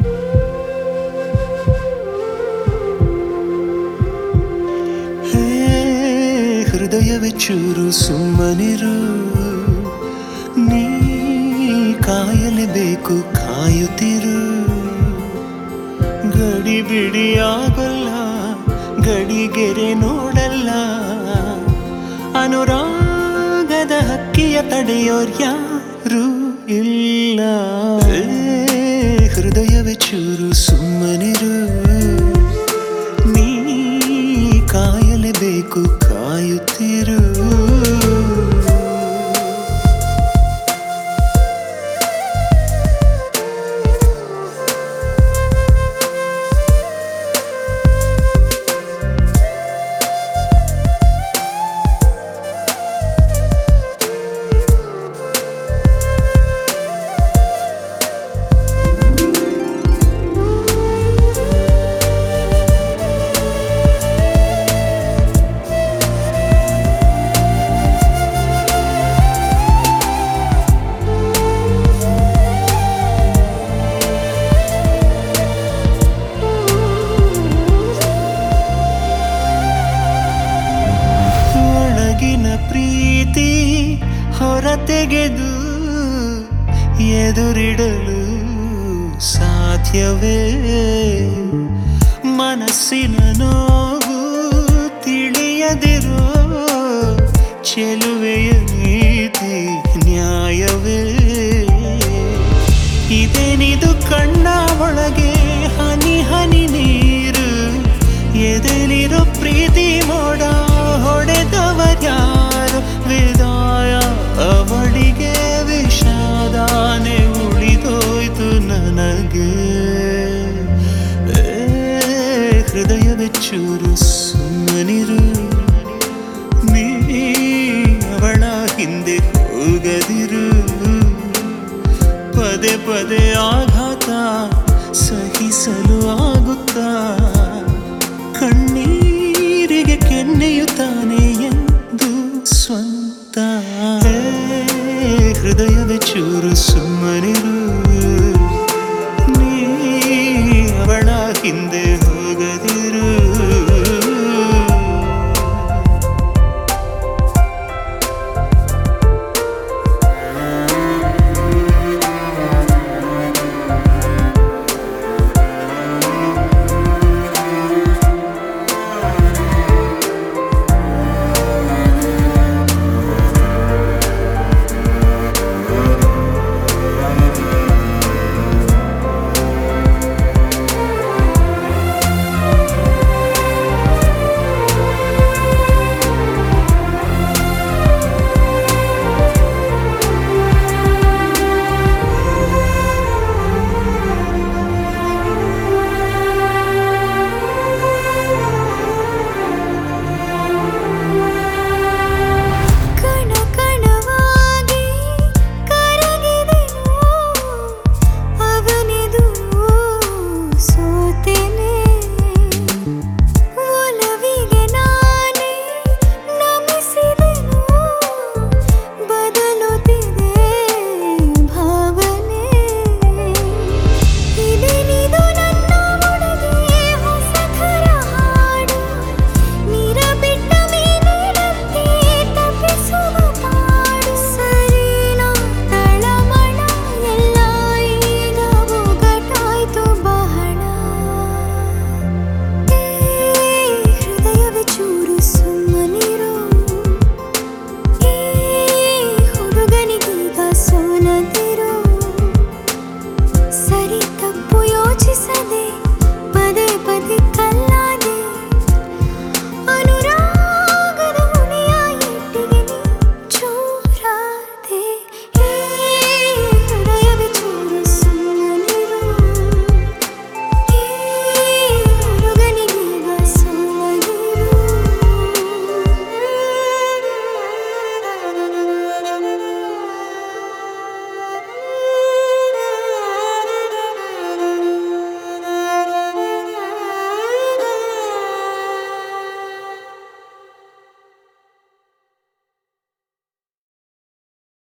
ಹೇ ಹೃದಯವೇ ಚೂರು ಸುಮ್ಮನಿರು ನೀ ಕಾಯಲೇಬೇಕು ಕಾಯುತ್ತಿರು ಗಡಿ ಬಿಡಿ ಆಗಲ್ಲ ಗಡಿಗೆರೆ ನೋಡಲ್ಲ ಅನುರಾಗದ ಹಕ್ಕಿಯ ತಡೆಯೋರ್ ಯಾರು ಇಲ್ಲ ಹೇ, ಹೃದಯವೇ ಚೂರು ಸುಮ್ಮನಿರು ನೀ ಕಾಯಲೇಬೇಕು ಕಾಯುತ್ತಿರು ಒಳಗಿನ ಪ್ರೀತಿ ಹೊರತೆಗೆದು ಎದುರಿಡಲು ಸಾಧ್ಯವೇ ಮನಸ್ಸಿನ ನೋವು ತಿಳಿಯದಿರೋ ಚೆಲುವೆಯ ನೀತಿ ನ್ಯಾಯವೇ ಇದೇನಿದು ಕಣ್ಣ ಒಳಗೆ ಹನಿ ಹನಿ ನೀರು ಎದೆಲಿರೋ ಪ್ರೀತಿ ಮೋಡ ಹೊಡೆದವರ್ಯಾರು ವಿದಾಯ ಅವಳಿಗೆ ವಿಷಾದಾನೆ ಉಳಿದೋಯ್ತು ನನಗೆ ಏ, ಹೃದಯವೇ ಚೂರು ಸುಮ್ಮನಿರು ನೀ ಅವಳ ಹಿಂದೆ ಹೋಗದಿರು ಪದೇ ಪದೇ ಆಘಾತ ಸಹಿಸಲು ಆಗುತ್ತಾ ಕಣ್ಣೀರಿಗೆ ಕೆನ್ನೆಯುತ್ತಾನೆ ಎಂದು ಸ್ವಂತ ಹೇ, ಹೃದಯವೇ ಚೂರು ಸುಮ್ಮನಿರು ನೀ ಅವಳ ಹಿಂದೆ ಹೋಗದಿರು ಕಣ ಕಣವಾಗಿ ಕರಗಿದೆನು ಅವನೆದು ಸೋತೆನೆ ಒಲವಿಗೆ ನಾನೇ ನಮಿಸಿದೆನು ಬದಲುತ್ತಿದೆ ಭಾವನೆ ಇದೇನಿದು ನನ್ನ ಒಳಗೆ ಹೊಸ ಥರ ಹಾಡು ನೀರ ಬಿಟ್ಟ ಮೀನಿನಂತೆ ತಪ್ಪಿಸುವ ಪಾಡು ಸರಿನಾ ತಳಮಳ ಎಲ್ಲ ಈಗ ಒಗಟಾಯ್ತು ಬಹಳ ಏ, ಹೃದಯವೇ ಚೂರು ಸುಮ್ಮನಿರು ಏ ಹುಡುಗನಿಗೀಗ ಸೋಲದಿರು ಸರಿ ತಪ್ಪು ಯೋಚಿಸದೆ